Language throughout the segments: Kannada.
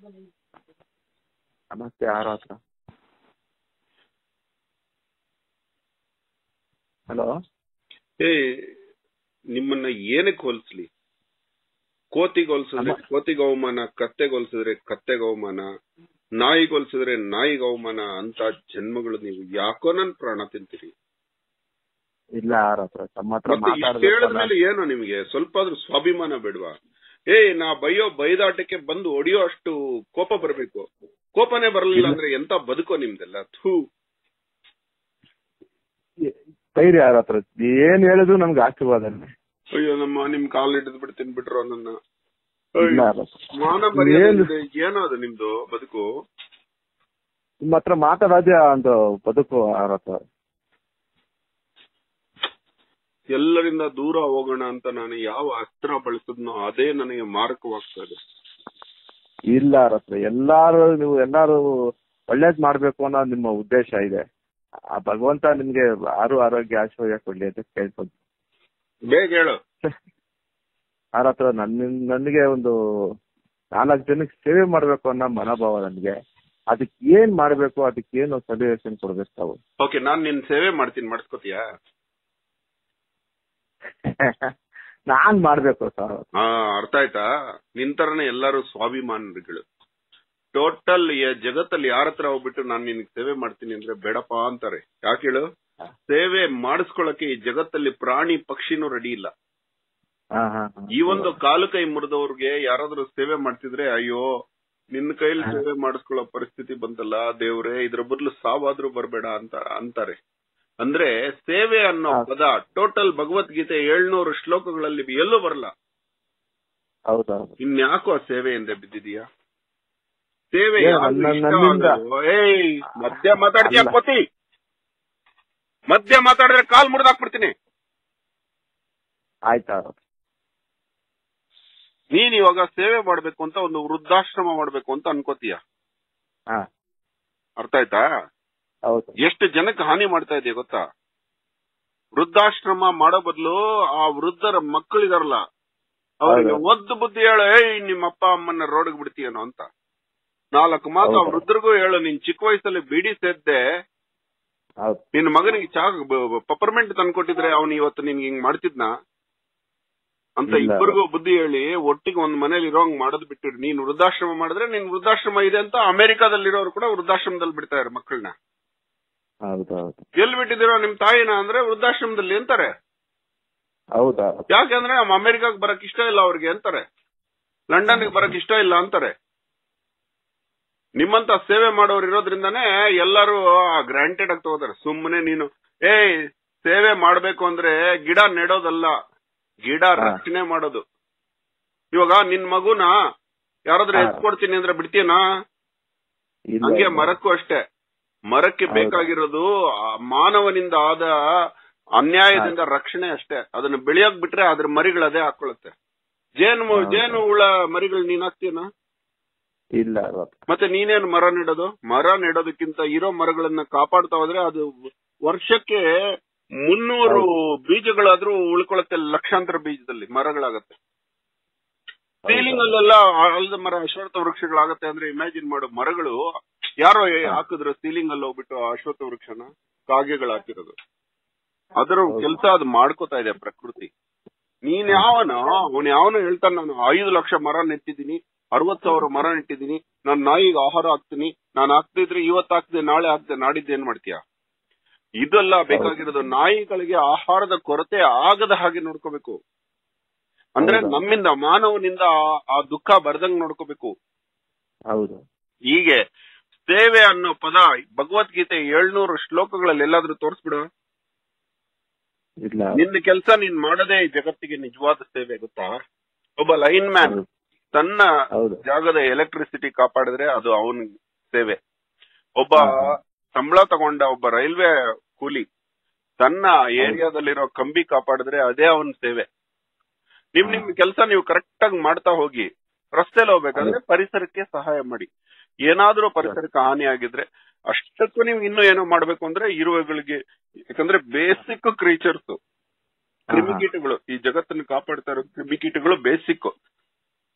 ನಮಸ್ತೆ ಯಾರ ಹತ್ರ ಹಲೋ ಏ ನಿಮ್ಮನ್ನ ಏನಕ್ಕೆ ಹೋಲಿಸ್ಲಿ ಕೋತಿಗೆ ಹೋಲ್ಸಿದ್ರೆ ಅಮ್ಮ. ಕೋತಿಗೆ ಅವಮಾನ ಕತ್ತೆಗೆ ಹೋಲ್ಸಿದ್ರೆ ಕತ್ತೆಗೆ ಅವಮಾನ ನಾಯಿಗೆ ಹೋಲ್ಸಿದ್ರೆ ನಾಯಿಗೆ ಅವಮಾನ ಅಂತ ಜನ್ಮಗಳು ನೀವು ಯಾಕೋ ನನ್ ಪ್ರಾಣ ತಿಂತೀರಿ ಇಲ್ಲ ಯಾರ ಹತ್ರ ತಮ್ಮ ಹತ್ರ ಮತ್ತೆ ಇಷ್ಟು ಮಾತಾಡ್ಬೇಕಲ್ಲ ಹೇಳಿದ್ಮೇಲೆ ಏನೋ ನಿಮ್ಗೆ ಸ್ವಲ್ಪ ಆದ್ರೂ ಸ್ವಾಭಿಮಾನ ಬೇಡ್ವಾ ಏ ನಾ ಬೈಯೋ ಬೈದಾಟಕ್ಕೆ ಬಂದು ಹೊಡಿಯೋ ಅಷ್ಟು ಕೋಪ ಬರ್ಬೇಕು ಕೋಪನೇ ಬರಲಿಲ್ಲ ಅಂದ್ರೆ ಎಂತ ಬದುಕೋ ನಿಮ್ದೆಲ್ಲ ಥೂ ಬೈರಿ ಯಾರ ಹತ್ರ ಏನ್ ಹೇಳಿದ್ರು ನಮ್ಗೆ ಆಶೀರ್ವಾದನೆ ಅಯ್ಯೋ ನಮ್ಮ ನಿಮ್ ಕಾಲ್ ಹಿಡಿದು ಬಿಡ್ತೀನಿ ಬಿಟ್ರು ನನ್ನ ಇಲ್ಲ ಯಾರ ಹತ್ರ. ಮಾನ ಮರ್ಯಾದೆ ಏನು? ಇದೆ. ಏನೋ ಅದು ನಿಮ್ದು ಬದುಕು ನಿಮ್ಮ ಹತ್ರ ಮಾತಾಡೋದೇ ಒಂದು ಬದುಕು ಯಾರ ಹತ್ರ ಎಲ್ಲರಿಂದ ದೂರ ಹೋಗೋಣ ಅಂತ ನಾನು ಯಾವ ಅಸ್ತ್ರ ಬಳಸಿದ್ನೋ ಅದೇ ನನಗೆ ಮಾರಕವಾಗ್ತಾ ಇದೆ ಇಲ್ಲ ಯಾರ ಹತ್ರ ಎಲ್ಲಾರು ನೀವು ಎಲ್ಲಾರು ಒಳ್ಳೇದ್ ಮಾಡ್ಬೇಕು ಅನ್ನೋ ನಿಮ್ಮ ಉದ್ದೇಶ ಇದೆ ಆ ಭಗವಂತ ನಿಮ್ಗೆ ಆರು ಆರೋಗ್ಯ ಆಶ್ರಯ ಕೊಡ್ಲಿ ಅಂತ ಕೇಳ್ಕೊಂಡು ಬೇಗ ಹೇಳು ಯಾರ ಹತ್ರ ನನ್ನ ನನಗೆ ಒಂದು ನಾಲ್ಕು ಜನಕ್ಕೆ ಸೇವೆ ಮಾಡ್ಬೇಕು ಅನ್ನೋ ಮನೋಭಾವ ನನಗೆ ಅದಕ್ಕೆ ಏನ್ ಮಾಡ್ಬೇಕು ಅದಕ್ಕೆ ಏನು ಸಜೆಷನ್ ಕೊಡ್ಬೇಕು ತಾವು ಓಕೆ ನಾನ್ ನಿನ್ ಸೇವೆ ಮಾಡ್ತೀನಿ ಮಾಡಿಸ್ಕೋತೀಯಾ ನಾನ್ ಮಾಡ್ಬೇಕು ಸರ್ ಹಾ ಅರ್ಥ ಆಯ್ತಾ ನಿನ್ ತರನೇ ಎಲ್ಲರೂ ಸ್ವಾಭಿಮಾನಿಗಳು ಟೋಟಲ್ ಜಗತ್ತಲ್ಲಿ ಯಾರ ಹತ್ರ ಹೋಗ್ಬಿಟ್ಟು ನಾನ್ ನಿನ್ಗೆ ಸೇವೆ ಮಾಡ್ತೀನಿ ಅಂದ್ರೆ ಬೇಡಪ್ಪ ಅಂತಾರೆ ಯಾಕೆ ಹೇಳು ಸೇವೆ ಮಾಡಿಸ್ಕೊಳಕ್ಕೆ ಈ ಜಗತ್ತಲ್ಲಿ ಪ್ರಾಣಿ ಪಕ್ಷಿನೂ ರೆಡಿ ಇಲ್ಲ ಹಾ ಹಾ ಹಾ. ಈ ಒಂದು ಕಾಲು ಕೈ ಮುರಿದವ್ರಿಗೆ ಯಾರಾದ್ರೂ ಸೇವೆ ಮಾಡ್ತಿದ್ರೆ ಅಯ್ಯೋ ನಿನ್ನ ಕೈಲಿ ಸೇವೆ ಮಾಡಿಸ್ಕೊಳ್ಳೋ ಪರಿಸ್ಥಿತಿ ಬಂತಲ್ಲ ದೇವ್ರೆ ಇದ್ರ ಬದಲು ಸಾವಾದ್ರೂ ಬರ್ಬೇಡ ಅಂತ ಅಂತಾರೆ ಅಂದ್ರೆ ಸೇವೆ ಅನ್ನೋ ಹಾ. ಪದ ಟೋಟಲ್ ಭಗವದ್ಗೀತೆ ಏಳ್ನೂರು ಶ್ಲೋಕಗಳಲ್ಲಿ ಎಲ್ಲೂ ಬರಲ್ಲ ಹೌದೌದು ಇನ್ಯಾಕೋ ಆ ಸೇವೆ ಎಂದೇ ಬಿದ್ದಿದೀಯಾ ಸೇವೆ ಏ, ಯಾವ್ದು ನನ್ನ- ಇಷ್ಟ ನನ್ನಿಂದ- ಆಗೋದು? ಏಯ್ ಮಧ್ಯ ಮಾತಾಡ್ತೀಯ ಅಲ್ಲ. ಕೋತಿ ಮಧ್ಯ ಮಾತಾಡಿದ್ರೆ ಕಾಲ್ ಮುರಿದಾಕ್ಬಿಡ್ತೀನಿ ಆಯ್ತಾ ನೀನ್ ಇವಾಗ ಸೇವೆ ಮಾಡ್ಬೇಕು ಅಂತ ಒಂದು ವೃದ್ಧಾಶ್ರಮ ಮಾಡ್ಬೇಕು ಅಂತ ಅನ್ಕೋತೀಯ ಹಾ ಅರ್ಥ ಆಯ್ತಾ ಹೌದು ಎಷ್ಟು ಜನಕ್ಕೆ ಹಾನಿ ಮಾಡ್ತಾ ಇದೆಯಾ ಗೊತ್ತಾ ವೃದ್ಧಾಶ್ರಮ ಮಾಡೋ ಬದಲು ಆ ವೃದ್ಧರ ಮಕ್ಕಳಿದಾರಲ್ಲ ಅವ್ರಿಗೆ ಹೌದು. ಒದ್ದು ಬುದ್ಧಿ ಹೇಳು ಏಯ್ ನಿಮ್ಮ ಅಪ್ಪ ಅಮ್ಮನ್ನ ರೋಡ್ಗೆ ಬಿಡ್ತೀಯನೋ ಅಂತ ನಾಲ್ಕು ಮಾತು ಆ ಹೌದು. ವೃದ್ಧರಿಗೂ ಹೇಳು ನೀನ್ ಚಿಕ್ಕ ವಯಸ್ಸಲ್ಲಿ ಬಿಡಿ ಸೇದ್ದೆ ಹೌದು ನಿನ್ ಮಗನಿಗೆ ಚಾ ಪಪರ್ಮೆಂಟ್ ತಂದ್ಕೊಟ್ಟಿದ್ರೆ ಅವ್ನು ಇವತ್ತು ನಿನ್ಗೆ ಹಿಂಗ್ ಮಾಡ್ತಿದ್ನ ಅಂತ ಇಲ್ಲ. ಇಬ್ಬರಿಗೂ ಬುದ್ಧಿ ಹೇಳಿ ಒಟ್ಟಿಗೆ ಒಂದ್ ಮನೇಲಿ ಇರೋಂಗ್ ಮಾಡೋದ್ ಬಿಟ್ಟಿರಿ ನೀನ್ ವೃದ್ಧಾಶ್ರಮ ಮಾಡಿದ್ರೆ ನೀನ್ ವೃದ್ಧಾಶ್ರಮ ಇದೆ ಅಂತ ಅಮೆರಿಕಾದಲ್ಲಿರೋರು ಕೂಡ ವೃದ್ಧಾಶ್ರಮದಲ್ಲಿ ಬಿಡ್ತಾ ಇದ್ದಾರೆ ಮಕ್ಕಳನ್ನ ಹೌದು ಹೌದು ಎಲ್ಲಿ ಬಿಟ್ಟಿದ್ದೀರೋ ನಿಮ್ ತಾಯಿನ ಅಂದ್ರೆ ವೃದ್ಧಾಶ್ರಮದಲ್ಲಿ ಅಂತಾರೆ ಹೌದಾ ಯಾಕೆಂದ್ರೆ ನಮ್ಮ ಅಮೆರಿಕಾಗ್ ಬರಕ್ ಇಷ್ಟ ಇಲ್ಲ ಅವ್ರಿಗೆ ಅಂತಾರೆ ಲಂಡನ್ಗೆ ಬರಕ್ ಇಷ್ಟ ಇಲ್ಲ ಅಂತಾರೆ ನಿಮ್ಮಂತ ಸೇವೆ ಮಾಡೋರು ಇರೋದ್ರಿಂದಾನೇ ಎಲ್ಲರೂ ಗ್ರಾಂಟೆಡ್ ಆಗಿ ತಗೋತಾರೆ ಸುಮ್ಮನೆ ನೀನು ಏಯ್ ಸೇವೆ ಮಾಡ್ಬೇಕು ಅಂದ್ರೆ ಗಿಡ ನೆಡೋದಲ್ಲ ಗಿಡ ಹಾ. ರಕ್ಷಣೆ ಮಾಡೋದು ಇವಾಗ ನಿನ್ ಮಗುನ ಯಾರಾದ್ರೂ ಹಾ. ಎತ್ಕೊಡ್ತೀನಿ ಅಂದ್ರೆ ಬಿಡ್ತೀನಾ ಇಲ್ಲ ಹಂಗೆ ಇಲ್ಲ. ಮರಕ್ಕೂ ಅಷ್ಟೇ ಮರಕ್ಕೆ ಹೌದು. ಬೇಕಾಗಿರೋದು ಆ ಮಾನವನಿಂದ ಆದ ಅನ್ಯಾಯದಿಂದ ರಕ್ಷಣೆ ಅಷ್ಟೇ ಅದನ್ನ ಬೆಳೆಯಕ್ ಬಿಟ್ರೆ ಅದ್ರ ಮರಿಗಳು ಅದೇ ಹಾಕೊಳ್ಳುತ್ತೆ ಜೇನು ಹೌದು. ಜೇನು ಹುಳ ಮರಿಗಳು ನೀನ್ ಹಾಕ್ತೀನ ಇಲ್ಲ ಹೌದು. ಮತ್ತೆ ನೀನೇನು ಮರ ನೆಡೋದು ಮರ ನೆಡೋದಕ್ಕಿಂತ ಇರೋ ಮರಗಳನ್ನ ಕಾಪಾಡ್ತಾ ಹೋದ್ರೆ ಅದು ವರ್ಷಕ್ಕೆ ಮುನ್ನೂರು ಬೀಜಗಳಾದ್ರೂ ಉಳ್ಕೊಳತ್ತೆ ಲಕ್ಷಾಂತರ ಬೀಜದಲ್ಲಿ ಮರಗಳಾಗತ್ತೆ ಸೀಲಿಂಗ್ ಅಲ್ಲೆಲ್ಲ ಆಲದ ಮರ ಅಶ್ವತ್ಥ ವೃಕ್ಷಗಳಾಗತ್ತೆ ಅಂದ್ರೆ ಇಮ್ಯಾಜಿನ್ ಮಾಡು ಮರಗಳು ಯಾರೋ ಹಾಕಿದ್ರು ಸೀಲಿಂಗ್ ಅಲ್ಲಿ ಹೋಗ್ಬಿಟ್ಟು ಆ ಅಶ್ವತ್ಥ ವೃಕ್ಷನ ಕಾಗೆಗಳು ಹಾಕಿರೋದು ಅದರ ಹೌದು. ಕೆಲಸ ಅದು ಮಾಡ್ಕೋತಾ ಇದೆ ಪ್ರಕೃತಿ ನೀನ್ ಯಾವನ ಅವನ್ ಯಾವನ ಹೇಳ್ತಾನೆ ನಾನು ಐದು ಲಕ್ಷ ಮರ ನೆಟ್ಟಿದ್ದೀನಿ ಅರವತ್ ಸಾವಿರ ಮರ ನೆಟ್ಟಿದ್ದೀನಿ ನಾನ್ ನಾಯಿಗೆ ಆಹಾರ ಹಾಕ್ತೀನಿ ನಾನು ಹಾಕ್ತಿದ್ರೆ ಇವತ್ತು ಹಾಕ್ದೆ ನಾಳೆ ಹಾಕ್ದೆ ನಾಡಿದ್ದು ಏನ್ ಮಾಡ್ತೀಯ ಇದೆಲ್ಲ ಬೇಕಾಗಿರೋದು ನಾಯಿಗಳಿಗೆ ಆಹಾರದ ಕೊರತೆ ಆಗದ ಹಾಗೆ ನೋಡ್ಕೋಬೇಕು ಅಂದ್ರೆ ಹೌದಾ? ನಮ್ಮಿಂದ ಮಾನವನಿಂದ ಆ- ಆ ದುಃಖ ಬರ್ದಂಗ್ ನೋಡ್ಕೋಬೇಕು ಹೌದು ಹೀಗೆ ಸೇವೆ ಅನ್ನೋ ಪದ ಭಗವದ್ಗೀತೆ ಏಳ್ನೂರು ಶ್ಲೋಕಗಳಲ್ಲಿ ಎಲ್ಲಾದ್ರೂ ತೋರಿಸ್ಬಿಡು ಇಲ್ಲ ನಿನ್ನ ಕೆಲಸ ನೀನ್ ಮಾಡದೇ ಈ ಜಗತ್ತಿಗೆ ನಿಜವಾದ ಸೇವೆ ಗೊತ್ತಾ ಒಬ್ಬ ಲೈನ್ ಮ್ಯಾನ್ ಹೌದು. ತನ್ನ ಹೌದು ಜಾಗದ ಎಲೆಕ್ಟ್ರಿಸಿಟಿ ಕಾಪಾಡಿದ್ರೆ ಅದು ಅವನ ಸೇವೆ ಒಬ್ಬ ಹಾ. ಸಂಬಳ ತಗೊಂಡ ಒಬ್ಬ ರೈಲ್ವೆ ಕೂಲಿ ತನ್ನ ಏರಿಯಾದಲ್ಲಿರೋ ಕಂಬಿ ಕಾಪಾಡಿದ್ರೆ ಅದೇ ಅವನ ಸೇವೆ ನಿಮ್ ನಿಮ್ ಕೆಲಸ ನೀವು ಕರೆಕ್ಟ್ ಆಗಿ ಮಾಡ್ತಾ ಹೋಗಿ ರಸ್ತೆಲಿ ಹೋಗ್ಬೇಕಾದ್ರೆ ಪರಿಸರಕ್ಕೆ ಸಹಾಯ ಮಾಡಿ ಏನಾದ್ರೂ ಪರಿಸರಕ್ಕೆ ಹಾನಿ ಆಗಿದ್ರೆ ಅಷ್ಟಕ್ಕೂ ನೀವು ಇನ್ನೂ ಏನೋ ಮಾಡ್ಬೇಕು ಅಂದ್ರೆ ಇರುವೆಗಳಿಗೆ ಯಾಕಂದ್ರೆ ಬೇಸಿಕ್ ಕ್ರೀಚರ್ಸ್ ಕ್ರಿಮಿಕೀಟಗಳು ಈ ಜಗತ್ತನ್ನು ಕಾಪಾಡ್ತಾ ಇರೋ ಕ್ರಿಮಿಕೀಟಗಳು ಬೇಸಿಕ್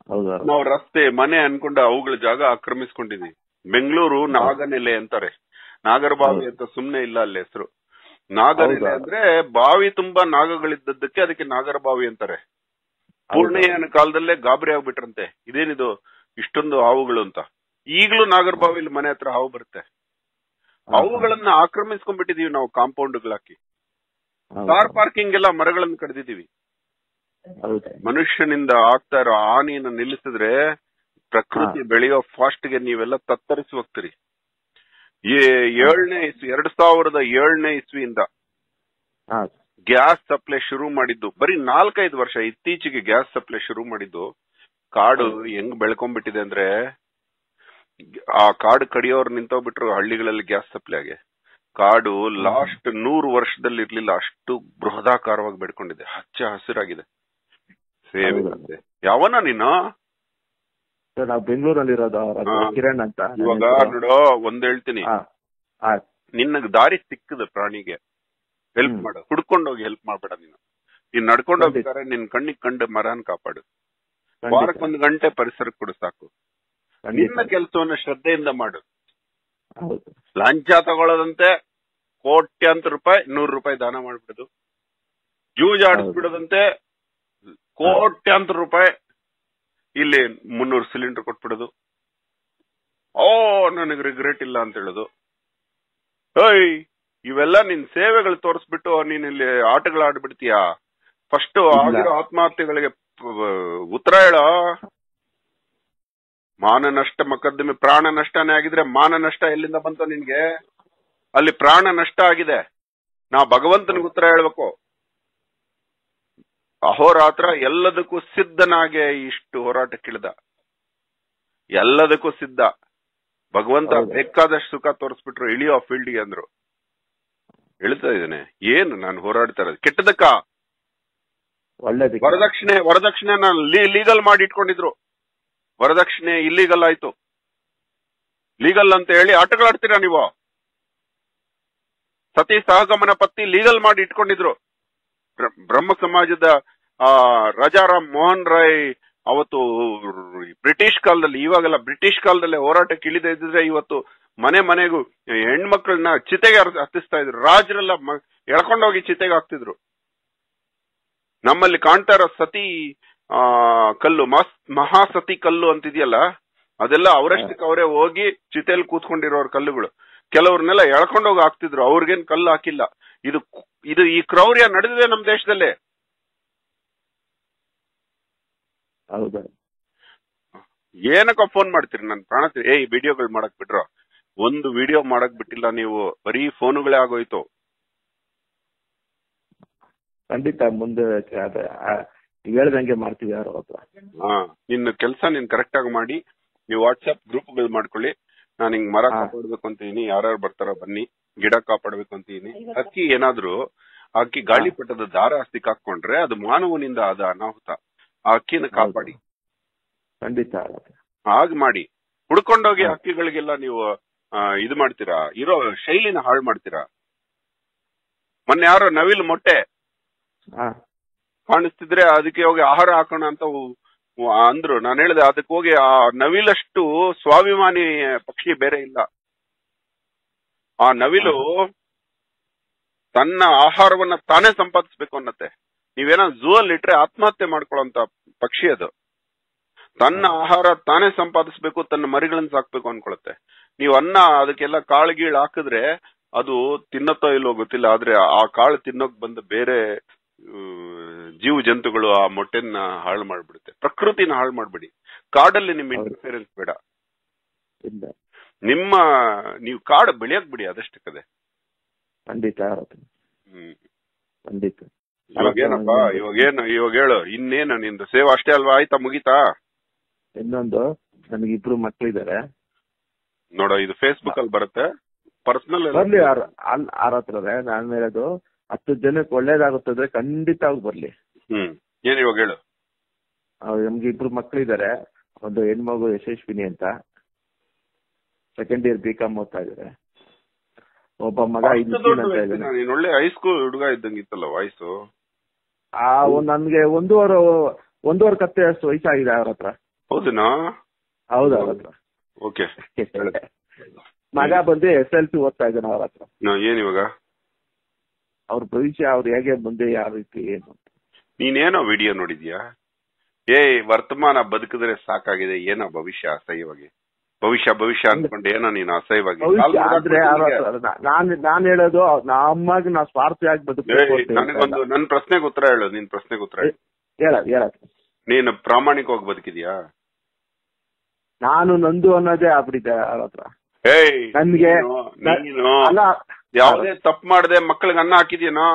ಹೌದಾ ನಾವು ರಸ್ತೆ ಮನೆ ಅನ್ಕೊಂಡು ಅವುಗಳ ಜಾಗ ಆಕ್ರಮಿಸ್ಕೊಂಡಿದೀವಿ ಬೆಂಗಳೂರು ನಾಗನೆಲೆ ಅಂತಾರೆ ನಾಗರಬಾವಿ ಅಂತ ಸುಮ್ನೆ ಇಲ್ಲ ಅಲ್ಲಿ ಹೆಸರು ನಾಗನೆಲೆ ಹೌದಾ? ಅಂದ್ರೆ ಬಾವಿ ತುಂಬಾ ನಾಗಗಳಿದ್ದದ್ದಕ್ಕೆ ಅದಕ್ಕೆ ನಾಗರಬಾವಿ ಅಂತಾರೆ ಪೂರ್ಣಯ್ಯನ ಕಾಲದಲ್ಲೇ ಗಾಬರಿ ಆಗ್ಬಿಟ್ರಂತೆ ಇದೇನಿದು ಇಷ್ಟೊಂದು ಹಾವುಗಳು ಅಂತ ಈಗಲೂ ನಾಗರಬಾವಿಲಿ ಮನೆ ಹತ್ರ ಹಾವು ಬರುತ್ತೆ ಅವುಗಳನ್ನ ಆಕ್ರಮಿಸ್ಕೊಂಡ್ಬಿಟ್ಟಿದೀವಿ ನಾವು ಕಾಂಪೌಂಡ್ಗಳಾಕಿ ಕಾರ್ ಪಾರ್ಕಿಂಗ್ ಎಲ್ಲ ಮರಗಳನ್ನು ಕಡಿದಿದೀವಿ ಹೌದಾ ಮನುಷ್ಯನಿಂದ ಆಗ್ತಾ ಇರೋ ಹಾನಿಯನ್ನು ನಿಲ್ಲಿಸಿದ್ರೆ ಪ್ರಕೃತಿ ಬೆಳೆಯೋ ಫಾಸ್ಟ್ ಗೆ ನೀವೆಲ್ಲ ತತ್ತರಿಸಿ ಹೋಗ್ತೀರಿ ಈ ಏಳನೇ ಇಸ್ವಿ ಎರಡ್ ಸಾವಿರದ ಏಳನೇ ಇಸ್ವಿಯಿಂದ ಹಾ ಗ್ಯಾಸ್ ಸಪ್ಲೈ ಶುರು ಮಾಡಿದ್ದು ಬರೀ ನಾಲ್ಕೈದು ವರ್ಷ ಇತ್ತೀಚೆಗೆ ಗ್ಯಾಸ್ ಸಪ್ಲೈ ಶುರು ಮಾಡಿದ್ದು ಕಾಡು ಹೆಂಗ್ ಬೆಳ್ಕೊಂಡ್ಬಿಟ್ಟಿದೆ ಅಂದ್ರೆ ಆ ಕಾಡು ಕಡಿಯೋರು ನಿಂತೋಗ್ಬಿಟ್ರು ಹಳ್ಳಿಗಳಲ್ಲಿ ಗ್ಯಾಸ್ ಸಪ್ಲೈಗೆ ಕಾಡು ಲಾಸ್ಟ್ ನೂರು ವರ್ಷದಲ್ಲಿ ಇರ್ಲಿಲ್ಲ ಅಷ್ಟು ಬೃಹದಾಕಾರವಾಗಿ ಬೆಳ್ಕೊಂಡಿದೆ ಹಚ್ಚ ಹಸಿರಾಗಿದೆ ಸೇವೆ ಹೌದಾ? ಯಾವನ ನೀನು ಸರ್ ನಾವು ಬೆಂಗಳೂರಲ್ಲಿ ಅವ್ರ ಹತ್ರ ಹಾ. ಕಿರಣ್ ಅಂತ ನನ್ನ ಇವಾಗ ಹೆಸರು. ನೋಡು ಒಂದ್ ಹೇಳ್ತೀನಿ ಹಾ ಹಾ ನಿನ್ನಗ್ ದಾರಿ ಸಿಕ್ಕದ ಪ್ರಾಣಿಗೆ ಹೆಲ್ಪ್ ಹ್ಮ್. ಮಾಡು ಹುಡ್ಕೊಂಡೋಗಿ ಹೆಲ್ಪ್ ಮಾಡ್ಬೇಡ ನೀನು ನೀನ್ ನಡ್ಕೊಂಡು ಖಂಡಿತ. ಹೋಗ್ಬೇಕಾದ್ರೆ ನಿನ್ ಕಣ್ಣಿಗೆ ಕಂಡು ಮರನ್ ಕಾಪಾಡು ಖಂಡಿತ. ವಾರಕ್ಕೆ ಒಂದ್ ಗಂಟೆ ಪರಿಸರಕ್ಕೆ ಕೊಡು ಸಾಕು ಖಂಡಿತ. ನಿನ್ನ ಕೆಲಸವನ್ನ ಶ್ರದ್ಧೆಯಿಂದ ಮಾಡು ಹೌದು ಲಂಚ ತಗೊಳ್ಳೋದಂತೆ ಕೋಟ್ಯಾಂತರ ರೂಪಾಯಿ ನೂರು ರೂಪಾಯಿ ದಾನ ಮಾಡ್ಬಿಡುದು ಜೂಜಾಡಿಸ್ಬಿಡೋದಂತೆ ಕೋಟ್ಯಾಂತರ ರೂಪಾಯಿ ಇಲ್ಲಿ ಮುನ್ನೂರು ಸಿಲಿಂಡರ್ ಕೊಟ್ಬಿಡೋದು ಓ ನನಗೆ ರಿಗ್ರೆಟ್ ಇಲ್ಲ ಅಂತ ಹೇಳೋದು ಏಯ್ ಇವೆಲ್ಲ ನಿನ್ ಸೇವೆಗಳು ತೋರಿಸ್ಬಿಟ್ಟು ನೀನ್ ಇಲ್ಲಿ ಆಟಗಳು ಆಡ್ಬಿಡ್ತೀಯಾ ಫಸ್ಟ್ ಇಲ್ಲ. ಆಗಿರೋ ಆತ್ಮಹತ್ಯೆಗಳಿಗೆ ಪ- ಉತ್ತರ ಹೇಳೋ ಮಾನ ನಷ್ಟ ಮೊಕದ್ದಮೆ ಪ್ರಾಣ ನಷ್ಟನೇ ಆಗಿದ್ರೆ ಮಾನ ನಷ್ಟ ಎಲ್ಲಿಂದ ಬಂತು ನಿನ್ಗೆ ಅಲ್ಲಿ ಪ್ರಾಣ ನಷ್ಟ ಆಗಿದೆ ನಾ ಭಗವಂತನಿಗೆ ಉತ್ತರ ಹೇಳ್ಬೇಕು ಅಹೋರಾತ್ರ ಎಲ್ಲದಕ್ಕೂ ಸಿದ್ಧನಾಗೆ ಇಷ್ಟು ಹೋರಾಟಕ್ಕಿಳಿದ ಎಲ್ಲದಕ್ಕೂ ಸಿದ್ಧ ಭಗವಂತ ಹೌದು. ಬೇಕಾದಷ್ಟು ಸುಖ ತೋರಿಸ್ಬಿಟ್ರು ಇಳಿಯೋ ಫೀಲ್ಡ್ಗೆ ಅಂದ್ರು ಹೇಳ್ತಾ ಇದ್ದೇನೆ ಏನು ನಾನು ಹೋರಾಡ್ತಾ ಇರೋದು ಕೆಟ್ಟದಕ್ಕ ಒಳ್ಳೇದಕ್ಕೆ ವರದಕ್ಷಿಣೆ ವರದಕ್ಷಿಣೆ ಲೀಗಲ್ ಮಾಡಿ ಇಟ್ಕೊಂಡಿದ್ರು ವರದಕ್ಷಿಣೆ ಇಲ್ಲಿಗಲ್ ಆಯ್ತು ಲೀಗಲ್ ಅಂತ ಹೇಳಿ ಆಟಗಳಾಡ್ತೀರಾ ನೀವು ಸತಿ ಸಹಗಮನ ಪತ್ತಿ ಲೀಗಲ್ ಮಾಡಿ ಇಟ್ಕೊಂಡಿದ್ರು ಬ್ರ- ಬ್ರಹ್ಮ ಸಮಾಜದ ಆ ರಾಜಾರಾಮ್ ಮೋಹನ್ ರಾಯ್ ಅವತ್ತು ಬ್ರಿಟಿಷ್ ಕಾಲದಲ್ಲಿ ಇವಾಗೆಲ್ಲ ಬ್ರಿಟಿಷ್ ಕಾಲದಲ್ಲೇ ಹೋರಾಟಕ್ಕೆ ಇಳಿದ ಇದ್ದಿದ್ರೆ ಇವತ್ತು ಮನೆ ಮನೆಗೂ ಹೆಣ್ಮಕ್ಳನ್ನ ಚಿತೆಗೆ ಹರ್- ಹತ್ತಿಸ್ತಾ ಇದ್ರು ರಾಜರೆಲ್ಲ ಮ- ಎಳ್ಕೊಂಡೋಗಿ ಚಿತೆಗೆ ಹಾಕ್ತಿದ್ರು ನಮ್ಮಲ್ಲಿ ಕಾಣ್ತಾ ಇರೋ ಸತಿ ಆ ಕಲ್ಲು ಮಸ್- ಮಹಾಸತಿ ಕಲ್ಲು ಅಂತಿದೆಯಲ್ಲ ಅದೆಲ್ಲ ಅವರಷ್ಟಕ್ಕೆ ಅವರೇ ಹೋಗಿ ಚಿತೆಯಲ್ಲಿ ಕೂತ್ಕೊಂಡಿರೋರ್ ಕಲ್ಲುಗಳು ಕೆಲವ್ರನ್ನೆಲ್ಲ ಎಳ್ಕೊಂಡೋಗಿ ಹಾಕ್ತಿದ್ರು ಅವ್ರಿಗೇನ್ ಕಲ್ಲು ಹಾಕಿಲ್ಲ ಇದು ಇದು ಈ ಕ್ರೌರ್ಯ ನಡೆದಿದೆ ನಮ್ಮ ದೇಶದಲ್ಲೇ ಹೌದಾ ಏನಕ್ಕ ಫೋನ್ ಮಾಡ್ತೀರಿ ನನ್ ಪ್ರಾಣ ತಿ- ಏಯ್ ವಿಡಿಯೋಗಳು ಮಾಡಕ್ ಬಿಟ್ರ ಒಂದು ವಿಡಿಯೋ ಮಾಡಕ್ ಬಿಟ್ಟಿಲ್ಲ ನೀವು ಬರೀ ಫೋನುಗಳೇ ಆಗೋಯ್ತು ಖಂಡಿತ ಮುಂದೆ ಅದೇ, ಆ, ನೀವ್ ಹೇಳ್ದಂಗೆ ಮಾಡ್ತೀವಿ ಯಾರು ಹತ್ರ ಹಾ ನಿನ್ನ ಕೆಲಸ ನೀನ್ ಕರೆಕ್ಟ್ ಆಗಿ ಮಾಡಿ ನೀವು ವಾಟ್ಸ್ಆಪ್ ಗ್ರೂಪ್ಗಳು ಮಾಡ್ಕೊಳ್ಳಿ ನಾನು ಹಿಂಗ್ ಮರ ಹಾ. ಕಾಪಾಡ್ಬೇಕು ಅಂತೀನಿ ಯಾರ್ಯಾರು ಬರ್ತಾರೋ ಬನ್ನಿ ಗಿಡ ಕಾಪಾಡ್ಬೇಕು ಅಂತೀನಿ ಹಕ್ಕಿ ಏನಾದ್ರೂ ಆ ಅಕ್ಕಿ ಗಾಳಿಪಟದ ದಾರ ಹಸ್ತಿಕ್ ಹಾಕೊಂಡ್ರೆ ಅದು ಮಾನವನಿಂದ ಆದ ಅನಾಹುತ ಆ ಅಕ್ಕಿನ ಕಾಪಾಡಿ ಖಂಡಿತ ಆಗುತ್ತೆ ಹಾಗ್ ಮಾಡಿ ಹುಡ್ಕೊಂಡೋಗಿ ಹಾ. ಹಕ್ಕಿಗಳಿಗೆಲ್ಲ ನೀವು ಆ, ಇದು ಮಾಡ್ತೀರಾ ಇರೋ ಶೈಲಿನ ಹಾಳು ಮಾಡ್ತೀರಾ ಮೊನ್ನೆ ಯಾರೋ ನವಿಲ್ ಮೊಟ್ಟೆ ಹಾ ಕಾಣಿಸ್ತಿದ್ರೆ ಅದಕ್ಕೆ ಹೋಗಿ ಆಹಾರ ಹಾಕೋಣ ಅಂತ ಉ- ಉ- ಅಂದ್ರು ನಾನು ಹೇಳಿದೆ ಅದಕ್ಕೆ ಹೋಗಿ ಆ ನವಿಲಷ್ಟು ಸ್ವಾಭಿಮಾನಿ ಪಕ್ಷಿ ಬೇರೆ ಇಲ್ಲ ಆ ನವಿಲು ತನ್ನ ಆಹಾರವನ್ನ ತಾನೇ ಸಂಪಾದಿಸ್ಬೇಕು ಅನ್ನತ್ತೆ ನೀವೇನೋ ಝೂ ಅಲ್ಲಿ ಇಟ್ರೆ ಆತ್ಮಹತ್ಯೆ ಮಾಡ್ಕೊಳ್ಳೋಂತ ಪಕ್ಷಿ ಅದು ತನ್ನ ಆಹಾರ ತಾನೇ ಸಂಪಾದಿಸ್ಬೇಕು ತನ್ನ ಮರಿಗಳನ್ನ ಸಾಕ್ಬೇಕು ಅನ್ಕೊಳುತ್ತೆ ನೀವು ಅನ್ನ ಅದಕ್ಕೆಲ್ಲ ಕಾಳು ಗೀಳು ಹಾಕಿದ್ರೆ ಅದು ತಿನ್ನತ್ತೋ ಇಲ್ಲೋ ಗೊತ್ತಿಲ್ಲ ಆದ್ರೆ ಆ ಕಾಳು ತಿನ್ನೋಕ್ ಬಂದ ಬೇರೆ ಆ, ಜೀವ ಜಂತುಗಳು ಆ ಮೊಟ್ಟೆನ ಹಾಳು ಮಾಡ್ಬಿಡುತ್ತೆ ಪ್ರಕೃತಿನ ಹಾಳು ಮಾಡ್ಬಿಡಿ ಕಾಡಲ್ಲಿ ನಿಮ್ ಹೌದು. ಇಂಟರ್ಫಿಯರೆನ್ಸ್ ಬೇಡ ಇಲ್ಲ ನಿಮ್ಮ ನೀವು ಕಾಡು ಬೆಳೆಯಕ್ ಬಿಡಿ ಅದಷ್ಟಕ್ಕದೆ ಖಂಡಿತ ಆಗುತ್ತೆ ಹ್ಮ್ ಖಂಡಿತ ಇವಾಗ ಏನಪ್ಪ ಇವಾಗ ಏನು ಇವಾಗ ಹೇಳು ಇನ್ನೇನು ನಿಂದು ಸೇವೆ ಅಷ್ಟೇ ಅಲ್ವಾ ಆಯ್ತಾ ಮುಗೀತಾ ಇನ್ನೊಂದು ನನಗೆ ಇಬ್ರು ಮಕ್ಳಿದ್ದಾರೆ ನೋಡೋ ಇದು ಫೇಸ್ಬುಕ್ ಅಲ್ಲಿ ಬರುತ್ತೆ ಪರ್ಸನಲ್ ಬರ್ಲಿ ಯಾರ ಅಲ್ ಆರ ಹತ್ರ ನಾನು ಹೇಳೋದು ಹತ್ತು ಜನಕ್ಕೆ ಒಳ್ಳೇದಾಗುತ್ತದೆ ಖಂಡಿತವಾಗಿ ಬರ್ಲಿ ಹ್ಮ್ ಏನ್ ಇವಾಗ ಹೇಳು ಅವ್ರು ನಮ್ಗೆ ಇಬ್ರು ಮಕ್ಳಿದ್ದಾರೆ ಒಂದು ಹೆಣ್ಮಗು ಯಶಸ್ವಿನಿ ಅಂತ ಸೆಕೆಂಡ್ ಇಯರ್ ಬಿ ಕಾಮ್ ಓದ್ತಾ ಇದ್ದಾರೆ ಒಬ್ಬ ಮಗ ಅಷ್ಟು ಇಲ್ಲಿ ದೊಡ್ಡ ಅಂತ ವ್ಯಕ್ತಿನ, ಇದ್ದಾನೆ ನೀನ್ ಒಳ್ಳೆ ಹೈಸ್ಕೂಲ್ ಹುಡುಗ ಇದ್ದಂಗಿತ್ತಲ್ಲ ವಾಯ್ಸು ಆ ಒಂದ್ ನನ್ಗೆ ಒಂದೂವರೆ ಒಂದೂವರೆ ಕತ್ತೆ ಅಷ್ಟು ವಯಸ್ಸಾಗಿದೆ ಅವ್ರ ಹತ್ರ ಹೌದನಾ ಹೌದು ಅವ್ರ ಹತ್ರ ಓಕೆ ಮಗ ಬಂದು ಎಸ್ ಎಲ್ ಸಿ ಓದ್ತಾ ಇದ್ದಾನೆ ಅವ್ರ ಹತ್ರ ಏನ್ ಇವಾಗ ಅವ್ರ ಭವಿಷ್ಯ ಅವ್ರು ಹೇಗೆ ಮುಂದೆ ಯಾವ ರೀತಿ ಏನು ಅಂತ. ನೀನೇನೋ ವಿಡಿಯೋ ನೋಡಿದ್ಯಾ ಏಯ್ ವರ್ತಮಾನ ಬದುಕಿದ್ರೆ ಸಾಕಾಗಿದೆ ಏನೋ ಭವಿಷ್ಯ ಅಸಹ್ಯವಾಗಿ ಭವಿಷ್ಯ ಭವಿಷ್ಯ ಅನ್ಕೊಂಡು ಏನೋ ನೀನು ಅಸಹ್ಯವಾಗಿ ಕಾಲ್ ಭವಿಷ್ಯ ಆದ್ರೆ ಅವ್ರ ಮುರ್ದಾಕ್ಬಿಟ್ಟು ಹತ್ರ ನಾ- ನಾನ್ ನಾನ್ ಹೇಳೋದು ನಮ್ಮಾಗ ನಾವು ಸ್ವಾರ್ಥಿಯಾಗಿ ಬದುಕಬೇಕು ಏಯ್, ಅಂತ ಹೇಳ್ತಾ ನನಗೊಂದು ಇಲ್ಲ. ನನ್ ಪ್ರಶ್ನೆಗೆ ಉತ್ತರ ಹೇಳು ನಿನ್ ಪ್ರಶ್ನೆಗೆ ಉತ್ತರ ಹೇಳು ಹೇಳ ಹೇಳ ನೀನು ಪ್ರಾಮಾಣಿಕವಾಗಿ ಬದುಕಿದ್ಯಾ ನಾನು ನಂದು ಅನ್ನೋದೇ ಆಗ್ಬಿಟ್ಟಿದೆ ಅವ್ರ ಹತ್ರ ಏಯ್ ನನ್ಗೆ ನೀನು- ನ- ನೀನು ಅಲ್ಲ ಯಾವ್ದೇ ತಪ್ಪು ಮಾಡದೆ ಮಕ್ಕಳಿಗೆ ಅನ್ನ ಹಾಕಿದ್ಯೇನೋ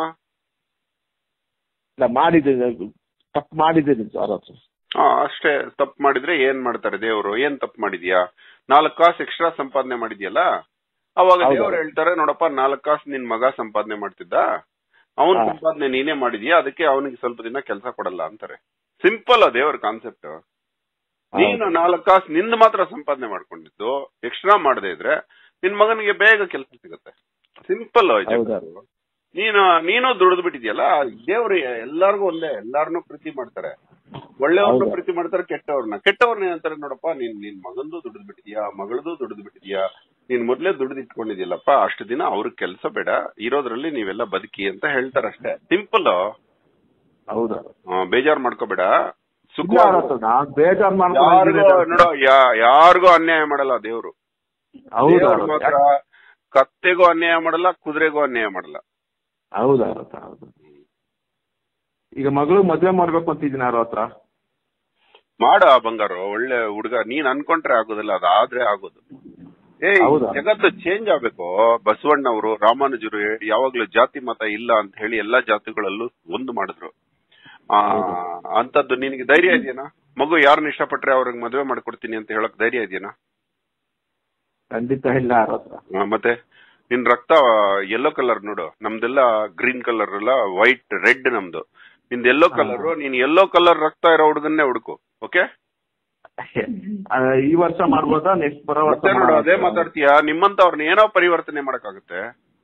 ಇಲ್ಲ ಮಾಡಿದ್ದೀನಿ ತಪ್ಪು ಮಾಡಿದ್ದೀನಿ ಅವ್ರ ಹತ್ರ ಹಾ ಅಷ್ಟೇ ತಪ್ಪು ಮಾಡಿದ್ರೆ ಏನ್ ಮಾಡ್ತಾರೆ ದೇವರು ಏನ್ ತಪ್ಪು ಮಾಡಿದ್ಯಾ ನಾಲ್ಕು ಕಾಸು ಎಕ್ಸ್ಟ್ರಾ ಸಂಪಾದನೆ ಮಾಡಿದ್ಯಲ್ಲ ಅವಾಗ ಹೌದು. ದೇವ್ರು ಹೇಳ್ತಾರೆ ನೋಡಪ್ಪ ನಾಲ್ಕು ಕಾಸು ನಿನ್ ಮಗ ಸಂಪಾದನೆ ಮಾಡ್ತಿದ್ದ ಅವನ್ ಹಾ. ಸಂಪಾದನೆ ನೀನೇ ಮಾಡಿದ್ಯಾ ಅದಕ್ಕೆ ಅವನಿಗೆ ಸ್ವಲ್ಪ ದಿನ ಕೆಲಸ ಕೊಡಲ್ಲ ಅಂತಾರೆ ಸಿಂಪಲ್ ದೇವ್ರ ಕಾನ್ಸೆಪ್ಟ್ ನೀನು ನಾಲ್ಕು ಕಾಸು ನಿಂದು ಮಾತ್ರ ಸಂಪಾದನೆ ಮಾಡ್ಕೊಂಡಿದ್ದು ಎಕ್ಸ್ಟ್ರಾ ಮಾಡದೇ ಇದ್ರೆ ನಿನ್ ಮಗನಿಗೆ ಬೇಗ ಕೆಲಸ ಸಿಗುತ್ತೆ ಸಿಂಪಲ್ ಹೌದು. ನೀನು ನೀನು ದುಡಿದು ಬಿಟ್ಟಿದ್ಯಲ್ಲ ದೇವ್ರು ಎಲ್ಲಾರ್ಗು ಒಂದೇ ಎಲ್ಲಾರನ್ನೂ ಪ್ರೀತಿ ಮಾಡ್ತಾರೆ ಒಳ್ಳೆಯವ್ರನ್ನ ಹೌದು. ಪ್ರೀತಿ ಮಾಡ್ತಾರೆ ಕೆಟ್ಟವ್ರನ್ನ ಕೆಟ್ಟವ್ರನ್ನ ಏನಂತಾರೆ ನೋಡಪ್ಪ ನೀನ್ ನಿನ್ ಮಗಂದು ದುಡಿದು ಬಿಟ್ಟಿದ್ಯಾ ಮಗಳದು ದುಡಿದು ಬಿಟ್ಟಿದ್ಯಾ ನೀನ್ ಮೊದ್ಲೇ ದುಡಿದು ಇಟ್ಕೊಂಡಿದ್ಯಲ್ಲಪ್ಪ ಅಷ್ಟು ದಿನ ಅವ್ರಿಗೆ ಕೆಲಸ ಬೇಡ ಇರೋದ್ರಲ್ಲಿ ನೀವೆಲ್ಲ ಬದುಕಿ ಅಂತ ಹೇಳ್ತಾರಷ್ಟೇ ಸಿಂಪಲ್ ಹೌದು ಬೇಜಾರ್ ಮಾಡ್ಕೋಬೇಡ ಇಲ್ಲ ಅವ್ರ ಹತ್ರ ನಾನ್ ಬೇಜಾರ್ ಮಾಡ್ಕೊಂಡಿದ್ದೀನಿ ಯಾರಿಗೂ ನೋಡೋ ಯಾ- ಯಾರಿಗೂ ಅನ್ಯಾಯ ಮಾಡಲ್ಲ ದೇವ್ರು ಹೌದು ದೇವ್ರು ಅವ್ರ ಮಾತ್ರ ಹತ್ರ. ಕತ್ತೆಗೂ ಅನ್ಯಾಯ ಮಾಡಲ್ಲ ಕುದುರೆಗೂ ಅನ್ಯಾಯ ಮಾಡಲ್ಲ ಹೌದು ಅವ್ರ ಹತ್ರ ಹೌದು ಈಗ ಮಗಳು ಮದ್ವೆ ಮಾಡ್ಬೇಕು ಅಂತಿದ್ದೀನಿ ಅವ್ರ ಹತ್ರ ಮಾಡ ಬಂಗಾರು ಒಳ್ಳೆ ಹುಡುಗ ನೀನ್ ಅನ್ಕೊಂಡ್ರೆ ಆಗೋದಿಲ್ಲ ಅದಾದ್ರೆ ಆಗೋದು ಏಯ್ ಹೌದಾ? ಜಗತ್ತು ಚೇಂಜ್ ಆಗ್ಬೇಕು ಬಸವಣ್ಣವರು ರಾಮಾನುಜರು ಯಾವಾಗ್ಲೂ ಜಾತಿ ಮತ ಇಲ್ಲ ಅಂತ ಹೇಳಿ ಎಲ್ಲಾ ಜಾತಿಗಳಲ್ಲೂ ಒಂದು ಮಾಡಿದ್ರು ಆ ಅಂತದ್ದು ನಿನಗೆ ಧೈರ್ಯ ಇದೆಯೇನಾ ಮಗು ಯಾರನ್ನ ಇಷ್ಟಪಟ್ರೆ ಅವ್ರಿಗೆ ಮದುವೆ ಮಾಡ್ಕೊಡ್ತೀನಿ ಅಂತ ಹೇಳಕ್ ಧೈರ್ಯ ಇದೆಯೇನಾ ಖಂಡಿತ ಇಲ್ಲ ಅವ್ರ ಹತ್ರ ಆ, ಮತ್ತೆ ನಿನ್ ರಕ್ತ ಯೆಲ್ಲೋ ಕಲರ್ ನೋಡು ನಮ್ದೆಲ್ಲ ಗ್ರೀನ್ ಕಲರ್ ಅಲ್ಲ ವೈಟ್ ರೆಡ್ ನಮ್ದು ನಿಂದ ಯೆಲ್ಲೋ ಕಲರ್ ನೀನ್ ಯೆಲ್ಲೋ ಕಲರ್ ರಕ್ತ ಇರೋ ಹುಡುಗನ್ನೇ ಹುಡುಕು ಓಕೆ ಆ, ಈ ವರ್ಷ ಮಾಡ್ಬೋದಾ ನೆಕ್ಸ್ಟ್ ಬರೋ ವರ್ಷ ಮತ್ತೆ ನೋಡು ಅದೇ ಮಾಡ್ಬೋದಾ? ಮಾತಾಡ್ತೀಯ ನಿಮ್ಮಂತವ್ರನ್ನ ಏನೋ ಪರಿವರ್ತನೆ ಮಾಡಕ್ಕಾಗುತ್ತೆ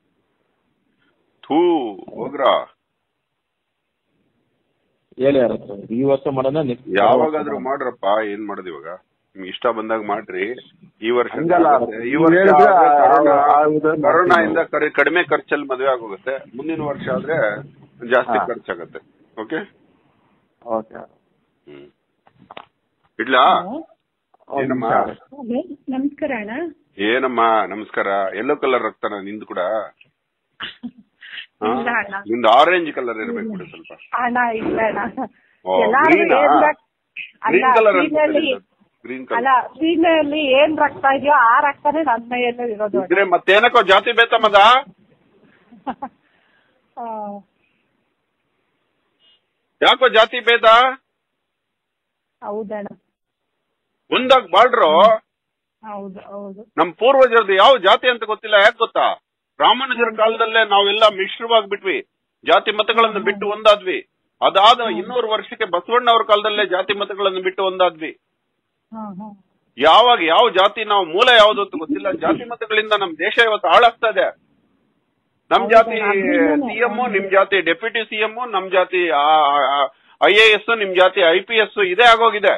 ಥೂ ಹೋಗ್ರ ಹೇಳಿ ಅವ್ರ ಹತ್ರ ಈ ವರ್ಷ ಮಾಡೋಣ ನೆಕ್ಸ್ಟ್ ಯಾವಾಗಾದ್ರೂ ಮಾಡ್ರಪ್ಪ ಏನ್ ಮಾಡೋದು ಇವಾಗ ನಿಮ್ಗೆ ಇಷ್ಟ ಬಂದಾಗ ಮಾಡ್ರಿ ಈ ವರ್ಷ ಹಂಗಲ್ಲ. ಆಗುತ್ತೆ. ಈ ನೀವ್ ವರ್ಷ ಹೇಳಿದ್ರೆ ಆದ್ರೆ ಕರೋನಾ ಆ- ಆ ಉದಾಹರಣೆ ಕರೋನಾ ಇಂದ ಮಾಡ್ತೀನಿ ಕರಿ- ಕಡಿಮೆ ಖರ್ಚಲ್ಲಿ ಮದುವೆ ಆಗೋಗುತ್ತೆ ಮುಂದಿನ ವರ್ಷ ಆದ್ರೆ ಜಾಸ್ತಿ ಹಾ. ಖರ್ಚಾಗತ್ತೆ ಓಕೆ ಓಕೆ ಹ್ಮ್ ಇಡ್ಲಾ ಏನಮ್ಮ ಹಲೋ ನಮಸ್ಕಾರ ಅಣ್ಣ ಏನಮ್ಮ ನಮಸ್ಕಾರ ಯೆಲ್ಲೋ ಕಲರ್ ರಕ್ತನ ನಿಂದು ಕೂಡ ಹಾ? ಇಲ್ಲ ಅಣ್ಣ. ನಿಂದು ಆರೆಂಜ್ ಕಲರ್ ಇರ್ಬೇಕು ಬಿಡು ಸ್ವಲ್ಪ ಅಣ್ಣ ಇಲ್ಲ ಅಣ್ಣ ಓ, ಎಲ್ಲಾರ್ಗೂ green ಆ? ಏನ್ ರಕ್ತ ಅಲ್ಲ ಗ್ರೀನ್ ಕಲರ್ ಸೀಮೆಯಲ್ಲಿ ಗ್ರೀನ್ ಅಲ್ಲ ಕಲರ್ ಸೀಮೆಯಲ್ಲಿ ಏನ್ ರಕ್ತ ಇದೆಯೋ ಆ ರಕ್ತನೇ ನನ್ನ ಮೈಯಲ್ಲೂ ಇರೋದು ಅಣ್ಣ. ಇದ್ರೆ ಮತ್ತೇನಕ್ಕೋ ಜಾತಿ ಬೇತ ಮದ ಆ, ಯಾಕೋ ಜಾತಿ ಭೇದ ಹೌದಣ್ಣ ಒಂದಾಗ ಬಾಳ್ರು ಹೌದು ಹೌದು ನಮ್ ಪೂರ್ವಜರದ್ದು ಯಾವ ಜಾತಿ ಅಂತ ಗೊತ್ತಿಲ್ಲ ಯಾಕೆ ಗೊತ್ತಾ ರಾಮಾನುಜರ ಕಾಲದಲ್ಲೇ ನಾವೆಲ್ಲ ಮಿಶ್ರವಾಗಿ ಬಿಟ್ವಿ ಜಾತಿ ಮತಗಳನ್ನು ಬಿಟ್ಟು ಒಂದಾದ್ವಿ ಅದಾದ ಇನ್ನೂರು ವರ್ಷಕ್ಕೆ ಬಸವಣ್ಣ ಅವ್ರ ಕಾಲದಲ್ಲೇ ಜಾತಿ ಮತಗಳನ್ನು ಬಿಟ್ಟು ಒಂದಾದ್ವಿ ಹಾ ಹಾ ಯಾವಾಗ ಯಾವ ಜಾತಿ ನಾವು ಮೂಲ ಯಾವ್ದು ಅಂತ ಗೊತ್ತಿಲ್ಲ ಜಾತಿ ಮತಗಳಿಂದ ನಮ್ ದೇಶ ಇವತ್ತು ಹಾಳಾಗ್ತಾ ಇದೆ ನಮ್ ಹೌದು, ಜಾತಿ ಅದ್ರಿಂದನೇ. ಸಿಎಂ ನಿಮ್ ಜಾತಿ ಡೆಪ್ಯೂಟಿ ಸಿಎಂ ನಮ್ ಜಾತಿ ಐ ಎ ಎಸ್ ನಿಮ್ ಜಾತಿ ಐ ಪಿ ಎಸ್ ಇದೇ ಆಗೋಗಿದೆ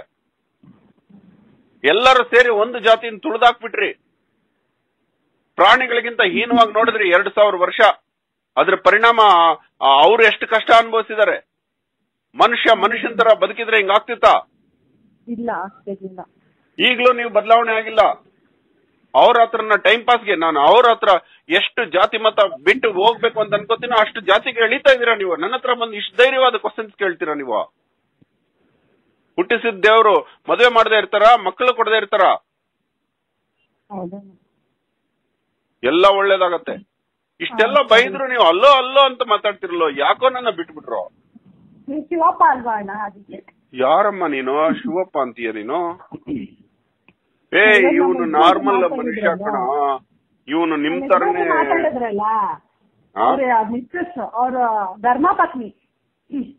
ಎಲ್ಲರೂ ಸೇರಿ ಒಂದು ಜಾತಿನ ತುಳಿದಾಕ್ಬಿಟ್ರಿ ಪ್ರಾಣಿಗಳಿಗಿಂತ ಹೀನವಾಗಿ ನೋಡಿದ್ರಿ ಎರಡ್ ಸಾವಿರ ವರ್ಷ ಅದ್ರ ಪರಿಣಾಮ ಅವ್ರು ಎಷ್ಟು ಕಷ್ಟ ಅನುಭವಿಸಿದ್ದಾರೆ ಮನುಷ್ಯ ಮನುಷ್ಯನ್ ತರ ಬದುಕಿದ್ರೆ ಹಿಂಗ್ ಆಗ್ತಿತ್ತಾ ಇಲ್ಲ ಆಗ್ತಿರ್ಲಿಲ್ಲ ಈಗಲೂ ನೀವು ಬದಲಾವಣೆ ಆಗಿಲ್ಲ ಅವ್ರ ಹತ್ರನ ಟೈಮ್ ಪಾಸ್ಗೆ ನಾನು ಅವ್ರ ಹತ್ರ ಎಷ್ಟು ಜಾತಿ ಮತ ಬಿಟ್ಟು ಹೋಗ್ಬೇಕು ಅಂತ ಅನ್ಕೋತೀನೋ ಅಷ್ಟು ಜಾತಿಗೆ ಎಳಿತಾ ಇದೀರಾ ನೀವು ನನ್ನ ಹತ್ರ ಬಂದು ಇಷ್ಟು ಧೈರ್ಯವಾದ ಕ್ವಶನ್ಸ್ ಕೇಳ್ತೀರಾ ನೀವು ಹುಟ್ಟಿಸಿದ ದೇವ್ರು ಮದುವೆ ಮಾಡದೇ ಇರ್ತಾರ ಮಕ್ಕಳು ಕೊಡದೇ ಇರ್ತಾರ ಹೌದಣ್ಣ ಎಲ್ಲ ಒಳ್ಳೇದಾಗತ್ತೆ ಇಷ್ಟೆಲ್ಲ ಬೈದ್ರು ನೀವು ಅಲ್ಲೋ ಅಲ್ಲೋ ಅಂತ ಮಾತಾಡ್ತಿರಲ್ಲೋ ಯಾಕೋ ನನ್ನ ಬಿಟ್ಬಿಟ್ರು ನೀವು ಶಿವಪ್ಪ ಅಲ್ವಾ ಅಣ್ಣ ಅದಕ್ಕೆ ಯಾರಮ್ಮ ನೀನು ಶಿವಪ್ಪ ಅಂತೀಯ ನೀನು ಏ ಎಲ್ಲ ಇವನು ನಮ್ಮ ನಾರ್ಮಲ್ ಮಾತಾಡಿದ್ರಲ್ಲ. ಮನುಷ್ಯ ಕಣ ಇವನು ನಿಮ್ ನನ್ನ ತರನೇ ಎದುರು ಮಾತಾಡಿದ್ರಲ್ಲ ಆ? ಅವ್ರ ಮಿಸ್ಟ್ರೆಸ್ ಅವ್ರ ಧರ್ಮಪತ್ನಿ ಹ್ಮ್.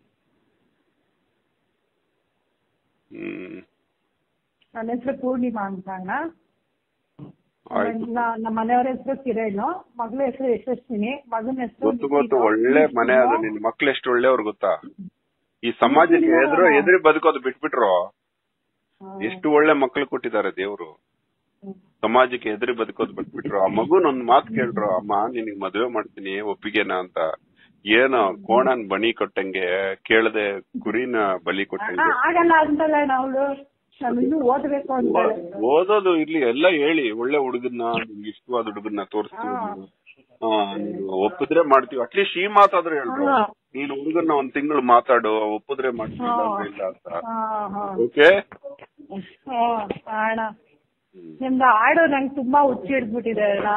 ಹ್ಮ್ ನನ್ನ ಹೆಸರು ಪೂರ್ಣಿಮಾ ಅಂತ ಅಣ್ಣ ಆಯ್ತು ನ- ನಮ್ಮ ಮನೆಯವ್ರ ಹೆಸರು ಕಿರಣ್ ಮಗಳ ಹೆಸರು ಯಶಸ್ವಿನಿ ಮಗನ ಹೆಸರು ಗೊತ್ತು ಗೊತ್ತು ಒಳ್ಳೆ ಮನೆ ಅದು ನಿನ್ ಮಕ್ಳು ಎಷ್ಟು ಒಳ್ಳೆಯವ್ರು ಗೊತ್ತಾ ಈ ಸಮಾಜಕ್ಕೆ ಎದುರು ಎದುರಿ ಬದುಕೋದು ಬಿಟ್ಬಿಟ್ರು ಎಷ್ಟು ಒಳ್ಳೆ ಮಕ್ಕಳು ಕೊಟ್ಟಿದ್ದಾರೆ ದೇವ್ರು ಹ್ಮ್. ಸಮಾಜಕ್ಕೆ ಎದುರಿ ಬದುಕೋದ್ ಬಿಟ್ಬಿಟ್ರು ಆ ಮಗುನ್ ಒಂದ್ ಮಾತು ಕೇಳ್ರು ಅಮ್ಮ ನಿನಗ್ ಮದ್ವೆ ಮಾಡ್ತೀನಿ ಒಪ್ಪಿಗೆನಾ ಅಂತ ಏನೋ ಕೋಣನ್ ಬಣಿ ಕೊಟ್ಟಂಗೆ ಕೇಳದೆ ಕುರಿನ ಬಲಿ ಕೊಟ್ಟಂಗೆ ಆ- ಆಗಲ್ಲ ಅಂತಲ್ಲ ಅವಳು ನಾನು ಇನ್ನೂ ಓದ್ಬೇಕು ಅಂತ ಓದೋದು ಇರ್ಲಿ ಎಲ್ಲ ಹೇಳಿ ಒಳ್ಳೆ ಹುಡುಗನ್ನ ನಿಮ್ಗೆ ಇಷ್ಟವಾದ ಹುಡುಗನ್ನ ತೋರಿಸ್ತೀವಿ ನಾವು. ಹಾ, ನೀನು ಒಪ್ಪಿದ್ರೆ ಮಾಡ್ತೀವಿ ಅಟ್ಲೀಸ್ಟ್ ಈ ಮಾತಾದ್ರೂ ಹೇಳ್ರು ಹಾ. ನೀನು ಹುಡುಗನ್ನ ಒಂದ್ ತಿಂಗಳು ಮಾತಾಡು ಒಪ್ಪಿದ್ರೆ ಮಾಡ್ತೀವಿ ಇಲ್ಲ ಅಂದ್ರೆ ಇಲ್ಲ ಅಂತ ಹಾ ಹಾ ಓಕೆ ಹಾ ಅಣ್ಣ ನಿಮ್ದು ಹಾಡು ನಂಗೆ ತುಂಬಾ ಹುಚ್ಚಿ ಹಿಡ್ದ್ಬಿಟ್ಟಿದೆ ಅಣ್ಣ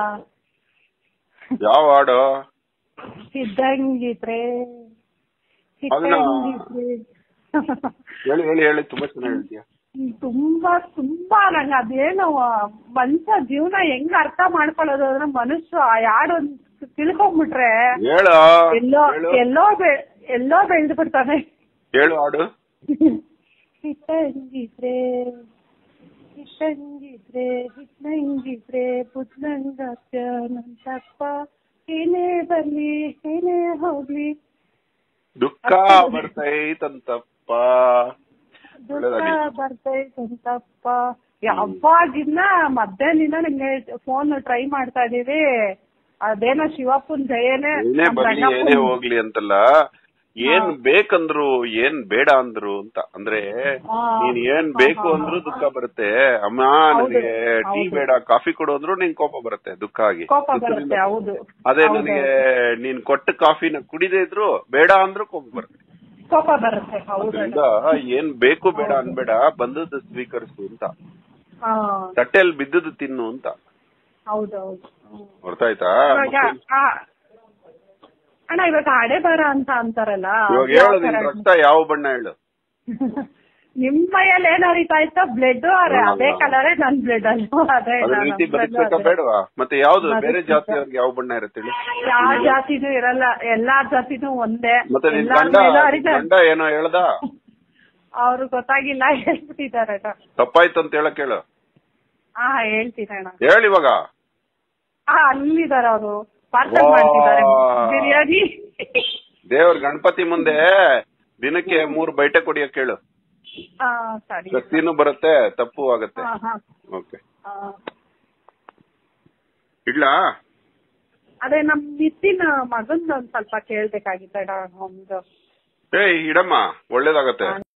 ಯಾವ ಹಾಡು ಸಿದ್ದಂಗಿದ್ರೆ ಅದನ್ನ- ಸಿದ್ದಂಗಿದ್ರೆ ಹೇಳಿ ಹೇಳಿ ಹೇಳಿ ತುಂಬಾ ಚೆನ್ನಾಗಿ ಹೇಳ್ತೀಯ ತುಂಬಾ ತುಂಬಾ ನಂಗೆ ಅದೇನು ಮನುಷ್ಯ ಜೀವನ ಹೆಂಗ್ ಅರ್ಥ ಮಾಡ್ಕೊಳ್ಳೋದು ಅಂದ್ರೆ ಮನುಷ್ಯ ಆ ಹಾಡು ಒಂದ್ ತಿಳ್ಕೊಂಡ್ಬಿಟ್ರೆ ಹೇಳು ಎಲ್ಲೋ ಹೇಳು ಎಲ್ಲೋ ಬೆ ಎಲ್ಲೋ ಬೆಳ್ದು ಬಿಡ್ತಾನೆ ಹೇಳು ಹಾಡು ಹಿಟ್ಟಂಗಿದ್ರೆ ಹಿಟ್ಟಂಗಿದ್ರೆ ಹಿಟ್ಟಂಗಿದ್ರೆ ಬುದ್ಧಂಗತ್ಯ ನಂತಪ್ಪ ಏನೇ ಬರ್ಲಿ ಏನೇ ಹೋಗ್ಲಿ ದುಃಖ ಬರ್ತೈತಂತಪ್ಪ ದುಃಖ ಒಳ್ಳೆದಾಗ್ಲಿ. ಬರ್ತೈತಂತಪ್ಪ ಯಾವಾಗಿನ ಮಧ್ಯಾಹ್ನದಿಂದ ನಿಮ್ಗೆ ಫೋನ್ ಟ್ರೈ ಮಾಡ್ತಾ ಇದೀವಿ ಅದೇನೋ ಶಿವಪ್ಪನ್ ಜಯನೇ ಏನೇ ನಮ್ ಬರ್ಲಿ ರಂಗಪ್ಪನ್- ಏನೇ ಹೋಗ್ಲಿ ಅಂತಲ್ಲ ಏನ್ ಬೇಕಂದ್ರು ಏನ್ ಬೇಡ ಅಂದ್ರು ಅಂತ ಅಂದ್ರೆ ಹಾ. ನೀನ್ ಏನ್ ಹಾ, ಬೇಕು ಹಾ, ಅಂದ್ರು ಹಾ. ದುಃಖ ಬರುತ್ತೆ ಅಮ್ಮ ಹೌದು, ನನಗೆ ಟೀ ಹೌದು. ಬೇಡ ಕಾಫಿ ಕೊಡು ಅಂದ್ರು ನಿನ್ ಕೋಪ ಬರುತ್ತೆ ದುಃಖ ಆಗಿ ಕೋಪ ದುಃಖದಿಂದ. ಬರುತ್ತೆ ಹೌದು ಅದೇ ಹೌದು, ನನಗೆ ನೀನ್ ಕೊಟ್ಟ ಕಾಫಿನ ಕುಡಿದೇ ಇದ್ರು ಬೇಡ ಅಂದ್ರು ಕೋಪ ಬರುತ್ತೆ ಕೋಪ ಬರುತ್ತೆ ಹೌದು ಅದ್ರಿಂದ ಏನ್ ಬೇಕು ಬೇಡ ಅನ್ಬೇಡ ಬಂದದ್ದು ಸ್ವೀಕರಿಸು ಅಂತ ಹಾ ತಟ್ಟೆಲ್ ಬಿದ್ದದ್ದು ತಿನ್ನು ಅಂತ ಹೌದು ಹೌದು ಹ್ಮ್. ಅರ್ಥ ಆಯ್ತಾ ಇವಾಗ ಆ, ಅಣ್ಣ ಇವಾಗ ಹಣೆ ಬರ ಅಂತ ಅಂತಾರಲ್ಲ ಇವಾಗ ಯಾವ ಹೇಳು ನಿನ್ ಥರ? ರಕ್ತ ಯಾವ ಬಣ್ಣ ಹೇಳು ನಿಮ್ ಮೈಯಲ್ಲಿ ಏನ್ ಹರಿತಾ ಇತ್ತೋ ಬ್ಲಡ್ ಅದೇ ಕಲರೇ ನನ್ ಬ್ಲಡ್ ಅಲ್ಲ ಅದೇ ಅದ್ರ ನಾನು ರೀತಿ blood ಬದುಕ್ಬೇಕಾ ಅದೇ. ಬೇಡವಾ ಮತ್ತೆ ಯಾವ್ದು ಬೇರೆ ಬದುಕ್ಬೇಕಾ? ಜಾತಿಯವ್ರಿಗೆ ಯಾವ ಬಣ್ಣ ಇರುತ್ತೆ ಹೇಳಿ ಯಾವ ಜಾತಿನೂ ಇರಲ್ಲ ಎಲ್ಲಾ ಜಾತಿನೂ ಒಂದೇ ಮತ್ತೆ ನಿನ್ ಎಲ್ಲಾರ್ ಗಂಡ ಮೇಲೂ ಹರಿತಾ ಗಂಡ ಏನೋ ಹೇಳ್ದ ಅವ್ರು ಗೊತ್ತಾಗಿಲ್ಲ ಹೇಳ್ಬಿಟ್ಟಿದ್ದಾರೆ ಅಣ್ಣ ತಪ್ಪಾಯ್ತು ಅಂತ ಹೇಳಕ್ ಹೇಳು ಹಾ ಹೇಳ್ತೀನಿ ಅಣ್ಣ ಹೇಳಿ ಇವಾಗ ಹಾ ಅಲ್ಲಿದ್ದಾರೆ ಅವರು ಪಾರ್ಸಲ್ ವಾ. ಮಾಡ್ತಿದ್ದಾರೆ ಬಿರಿಯಾನಿ ದೇವ್ರ ಗಣಪತಿ ಮುಂದೆ ದಿನಕ್ಕೆ ಮೂರ್ ಬೈಟೆ ಕೊಡಿಯಕ್ ಹೇಳು ಹಾ ಸರಿ ಶಕ್ತಿನೂ ಬರುತ್ತೆ ತಪ್ಪು ಆಗತ್ತೆ ಹಾ ಹಾ ಓಕೆ ಹಾ. ಇಡ್ಲಾ ಅದೇ ನಮ್ ನಿತಿನ್ ಮಗಂದ್ ಒಂದ್ ಸ್ವಲ್ಪ ಕೇಳ್ಬೇಕಾಗಿತ್ತ ಒಂದು ಏಯ್ ಇಡಮ್ಮ ಒಳ್ಳೇದಾಗತ್ತೆ